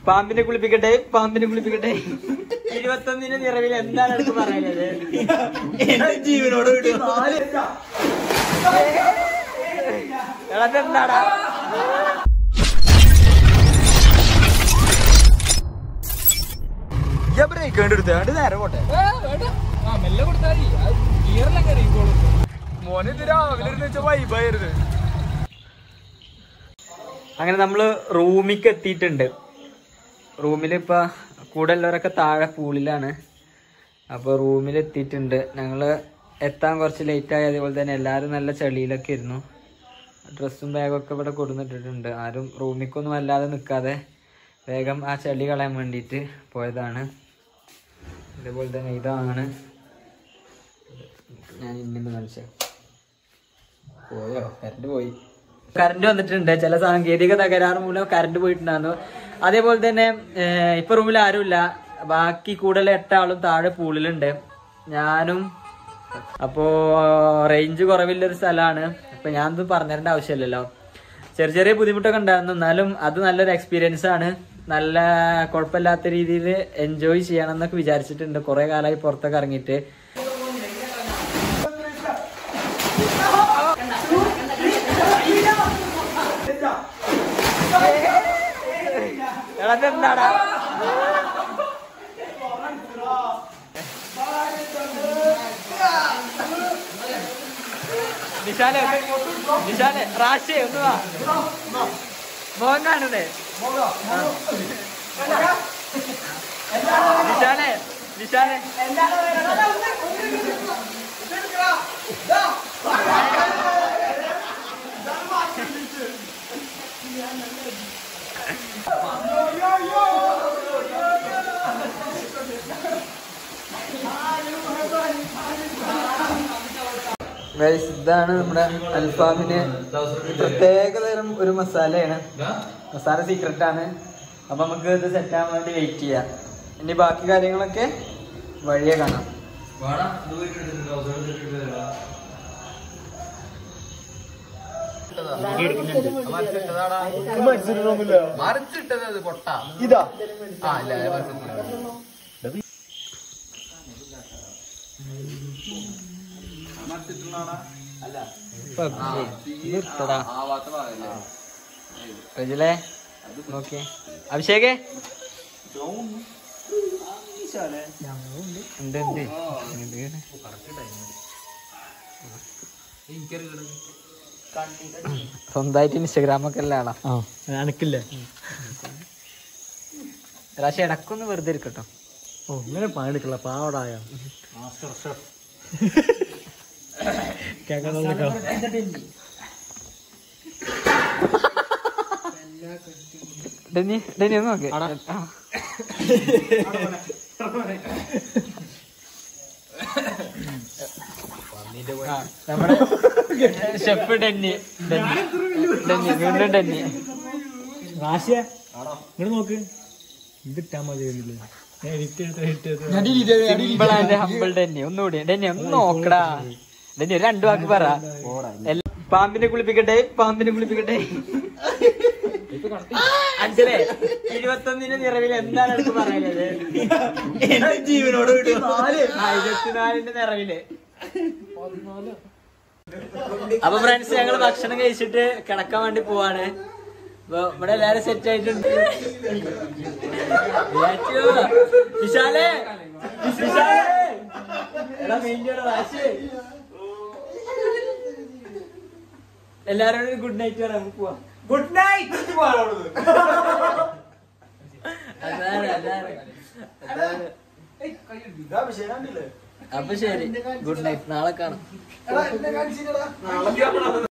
പാമ്പിനെ കുളിപ്പിക്കട്ടെ പാമ്പിനെ കുളിപ്പിക്കട്ടെ ഇരുപത്തൊന്നിന് നിറവിൽ എന്താണ് എനിക്ക് പറയുന്നത് ജീവനോട് വിട്ടു എടാ, ഇതെന്താടാ ബ്രേക്ക് കണ്ടെടുത്ത് കണ്ട് നേരെ പോട്ടെ മെല്ലെ കൊടുത്താൽ ഗിയറിലും കയറിക്കോളും മോനെ ഇത് രാവിലെ ഇരുന്ന് വെച്ച വൈബായിരുന്നു അങ്ങനെ നമ്മള് റൂമിക്ക് എത്തിയിട്ടുണ്ട് റൂമിൽ ഇപ്പൊ കൂടെ ഉള്ളവരൊക്കെ താഴെ പൂളിലാണ് അപ്പോൾ റൂമിൽ എത്തിയിട്ടുണ്ട് ഞങ്ങൾ എത്താൻ കുറച്ച് ലേറ്റ് ആയി അതേപോലെ തന്നെ എല്ലാവരും നല്ല ചളിയിലൊക്കെ ഇരുന്നു ഡ്രസ്സും ബാഗൊക്കെ ഇവിടെ കൊടുന്നിട്ടിട്ടുണ്ട് ആരും റൂമിക്കൊന്നും അല്ലാതെ നിൽക്കാതെ വേഗം ആ ചളി കളയാൻ വേണ്ടിയിട്ട് പോയതാണ് അതേപോലെ തന്നെ ഇതാണ് ഞാൻ ഇന്നിന്ന് കാണിച്ചത് പോയോ കറണ്ട് പോയി കറണ്ട് വന്നിട്ടുണ്ട് ചില സാങ്കേതിക തകരാറ് മൂലം കറണ്ട് പോയിട്ടുണ്ടായിരുന്നു അതേപോലെ തന്നെ ഏഹ്, ഇപ്പൊ റൂമിൽ ആരുമില്ല ബാക്കി കൂടുതൽ എട്ടാളും താഴെ പൂളിലുണ്ട് ഞാനും അപ്പോ റേഞ്ച് കുറവില്ലൊരു സ്ഥലമാണ് അപ്പൊ ഞാനൊന്നും പറഞ്ഞിരേണ്ട ആവശ്യമില്ലല്ലോ ചെറിയ ചെറിയ ബുദ്ധിമുട്ടൊക്കെ ഉണ്ടായിരുന്നു എന്നാലും അത് നല്ലൊരു എക്സ്പീരിയൻസ് ആണ് നല്ല കുഴപ്പമില്ലാത്ത രീതിയിൽ എൻജോയ് ചെയ്യണം എന്നൊക്കെ വിചാരിച്ചിട്ടുണ്ട് കുറെ കാലമായി പുറത്തൊക്കെ ഇറങ്ങിയിട്ട് എടാ ഇതെന്താടാ നിശാലെ നിശാലെ റാശി ഒന്ന് വാ മോൻ കാണുന്നേ നിശാലെ നിശാലെ Guys, ഇതാണ് നമ്മുടെ അൽഫാമിന് പ്രത്യേക തരം ഒരു മസാലയാണ് മസാല സീക്രട്ട് ആണ് അപ്പൊ നമുക്ക് ഇത് സെറ്റ് ആവാൻ വേണ്ടി വെയിറ്റ് ചെയ്യാം ഇനി ബാക്കി കാര്യങ്ങളൊക്കെ വഴിയെ കാണാം മറിച്ചിട്ടത് പൊട്ട ഇതാ ആ ഇല്ല മറിച്ചിട്ടില്ല നിർത്തടാ ആവാത്ത ഭാഗല്ലേ റജിലേ നോക്കിയേ അഭിഷേകേ ഉണ്ട് ഉണ്ട് ഇത് സ്വന്തമായിട്ട് ഇൻസ്റ്റഗ്രാം ഒക്കെ ഉള്ള ആളാ ആ എനക്കില്ലേ പക്ഷെ ഇടക്കൊന്ന് വെറുതെ ഇരിക്കട്ടോ ഓ ഇങ്ങനെ പണിയെടുക്കല പാവടായ കേക്കാൻ ഡെന്നി ഡെന്നി ഒന്ന് നോക്ക് ആ. ആ, നമ്മുടെ ഷെഫ് ഡെന്നി ഡെന്നി ഡെന്നി വീണ്ടും ഡെന്നി റാശിയ ഇങ്ങോട്ട് നോക്ക് ഇതിട്ടാ മതി ഞാൻ എഡിറ്റ് ചെയ്ത് എഡിറ്റ് ചെയ്ത് സിമ്പിൾ ആൻഡ് ഹമ്പിൾ ഡെന്നി ഒന്നുകൂടി ഡെന്നി ഒന്ന് നോക്കടാ ഡെന്നി ഒരു രണ്ടു വാക്ക് പറ എല്ലാ- പാമ്പിനെ കുളിപ്പിക്കട്ടെ പാമ്പിനെ കുളിപ്പിക്കട്ടെ അഞ്ചലേ ഇരുപത്തൊന്നിന് നിറവിൽ എന്താണ് എനിക്ക് പറയുന്നത് ജീവനോട് വിട്ടു ആ, ഇരുപത്തിനാലിന്റെ നിറവില് അപ്പൊ ഫ്രണ്ട്സ് ഞങ്ങള് ഭക്ഷണം കഴിച്ചിട്ട് കിടക്കാൻ വേണ്ടി പോവാണ് അപ്പൊ ഇവിടെ എല്ലാരും സെറ്റ് ആയിട്ടുണ്ട് വിചാരിച്ചു. വിശാലേ വിശാലേ എടാ മെയിൻ്റെ വാശി എല്ലാരോടും ഗുഡ് നൈറ്റ് പറയാം നമുക്ക് പോവാം ഗുഡ് നൈറ്റ് അതാണ് അതാണ് അതാണ് അപ്പൊ ശരി ഗുഡ് നൈറ്റ് നാളെ കാണാം